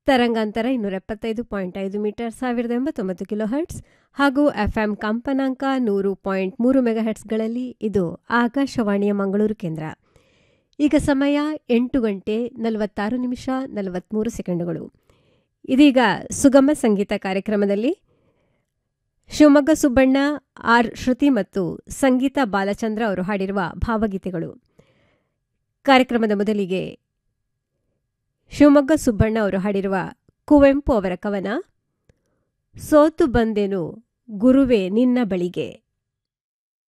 ತರಂಗಾಂತರ ಇನ್ನೂರ ಎಪ್ಪತ್ತೈದು ಪಾಯಿಂಟ್ ಐದು ಮೀಟರ್ ಸಾವಿರದ ಎಂಬತ್ತೊಂಬತ್ತು ಕಿಲೋ ಹರ್ಟ್ಸ್ ಹಾಗೂ ಎಫ್ಎಂ ಕಂಪನಾಂಕ ನೂರು ಪಾಯಿಂಟ್ ಮೂರು ಮೆಗಾಹರ್ಟ್ಸ್ಗಳಲ್ಲಿ ಇದು ಆಕಾಶವಾಣಿಯ ಮಂಗಳೂರು ಕೇಂದ್ರ ಈಗ ಸಮಯ ಎಂಟು ಗಂಟೆ ನಲವತ್ತಾರು ನಿಮಿಷ ನಲವತ್ತ್ಮೂರು ಸೆಕೆಂಡುಗಳು ಇದೀಗ ಸುಗಮ ಸಂಗೀತ ಕಾರ್ಯಕ್ರಮದಲ್ಲಿ ಶಿವಮೊಗ್ಗ ಸುಬ್ಬಣ್ಣ ಆರ್ ಶ್ರುತಿ ಮತ್ತು ಸಂಗೀತ ಬಾಲಚಂದ್ರ ಅವರು ಹಾಡಿರುವ ಭಾವಗೀತೆಗಳು ಕಾರ್ಯಕ್ರಮದ ಮೊದಲಿಗೆ ಶಿವಮೊಗ್ಗ ಸುಬ್ಬಣ್ಣ ಅವರು ಹಾಡಿರುವ ಕುವೆಂಪು ಅವರ ಕವನ ಸೋತು ಬಂದೆನು ಗುರುವೇ ನಿನ್ನ ಬಳಿಗೆ